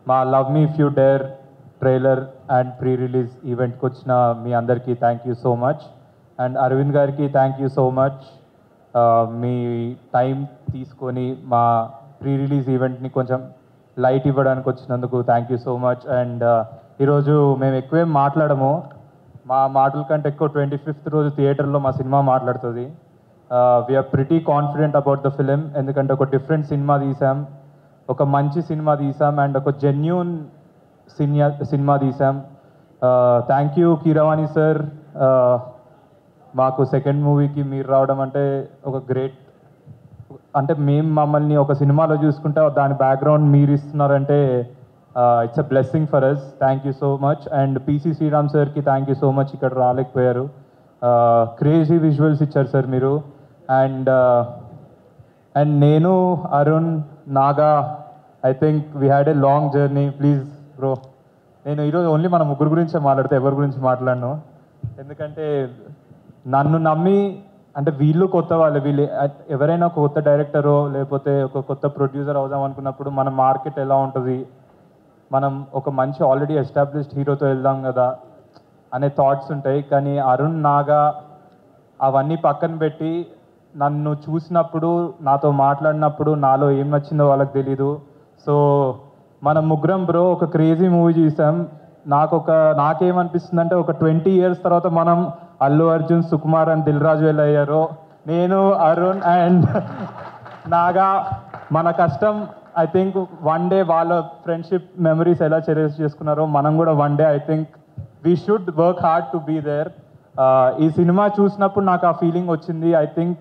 మా love me if you dare trailer and pre release ఈవెంట్కి వచ్చిన మీ అందరికీ thank you so much and Aravind గారికి థ్యాంక్ యూ సో మచ్ మీ టైం తీసుకొని మా ప్రీ రిలీజ్ ఈవెంట్ని కొంచెం లైట్ ఇవ్వడానికి వచ్చినందుకు thank you so much and ఈరోజు మేము ఎక్కువేం మాట్లాడము మా మాటల కంటే ఎక్కువ ట్వంటీ ఫిఫ్త్ రోజు థియేటర్లో మా సినిమా మాట్లాడుతుంది we're pretty confident about the film ఎందుకంటే ఒక డిఫరెంట్ సినిమా తీసాం ఒక మంచి సినిమా తీసాం అండ్ ఒక జెన్యున్ సినిమా సినిమా తీసాం థ్యాంక్ యూ కీరవాణి సార్ మాకు సెకండ్ మూవీకి మీరు రావడం అంటే ఒక గ్రేట్ అంటే మేము మమ్మల్ని ఒక సినిమాలో చూసుకుంటే దాని బ్యాక్గ్రౌండ్ మీరు ఇస్తున్నారంటే it's a blessing for us thank you so much and PC Sriram సార్కి థ్యాంక్ యూ సో మచ్ ఇక్కడ రాలేకపోయారు క్రేజీ విజువల్స్ ఇచ్చారు సార్ మీరు అండ్ అండ్ నేను Arun Naga I think we had a long journey please bro నేను ఈరోజు ఓన్లీ మన ముగ్గురు గురించే మాట్లాడితే ఎవరి గురించి మాట్లాడను ఎందుకంటే నన్ను నమ్మి అంటే వీళ్ళు కొత్త వాళ్ళు వీళ్ళు ఎవరైనా ఒక కొత్త డైరెక్టరో లేకపోతే ఒక కొత్త ప్రొడ్యూసర్ అవుదాం అనుకున్నప్పుడు మన మార్కెట్ ఎలా ఉంటుంది మనం ఒక మంచి ఆల్రెడీ ఎస్టాబ్లిష్డ్ హీరోతో వెళ్దాం కదా అనే థాట్స్ ఉంటాయి కానీ అరుణ్ నాగా అవన్నీ పక్కన పెట్టి నన్ను చూసినప్పుడు నాతో మాట్లాడినప్పుడు నాలో ఏం నచ్చిందో వాళ్ళకి తెలీదు సో మనం ముగ్గురం బ్రో ఒక క్రేజీ మూవీ చూసాం నాకు ఒక నాకేమనిపిస్తుంది అంటే ఒక ట్వంటీ ఇయర్స్ తర్వాత మనం అల్లు అర్జున్ సుకుమార్ అండ్ దిల్ రాజు ఎలా అయ్యారో నేను అరుణ్ అండ్ నాగా మన కష్టం ఐ థింక్ వన్ డే వాళ్ళ ఫ్రెండ్షిప్ మెమరీస్ ఎలా చెరిష్ చేసుకున్నారో మనం కూడా one day I think we should work hard to be there ఈ సినిమా చూసినప్పుడు నాకు ఆ ఫీలింగ్ వచ్చింది ఐ థింక్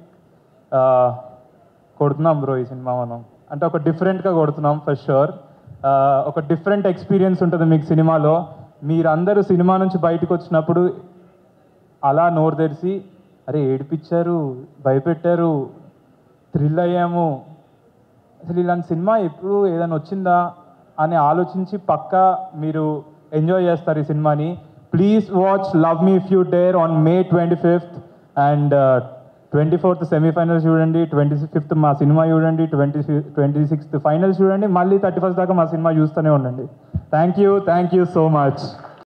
కొడుతున్నాం బ్రో ఈ సినిమా మనం అంటే ఒక డిఫరెంట్గా కొడుతున్నాం ఫర్ షూర్ ఒక డిఫరెంట్ ఎక్స్పీరియన్స్ ఉంటుంది మీకు సినిమాలో మీరందరూ సినిమా నుంచి బయటకు వచ్చినప్పుడు అలా నోరు తెరిచి అరే ఏడిపించారు భయపెట్టారు థ్రిల్ అయ్యాము అసలు ఇలాంటి సినిమా ఎప్పుడు ఏదైనా వచ్చిందా అని ఆలోచించి పక్కా మీరు ఎంజాయ్ చేస్తారు ఈ సినిమాని please watch love me if you dare on May twenty fifth and twenty fourth semifinals చూడండి ట్వంటీ ఫిఫ్త్ మా సినిమా చూడండి ట్వంటీ ట్వంటీ సిక్స్త్ ఫైనల్స్ చూడండి మళ్ళీ థర్టీ ఫస్ట్ దాకా మా సినిమా చూస్తూనే ఉండండి thank you thank you so much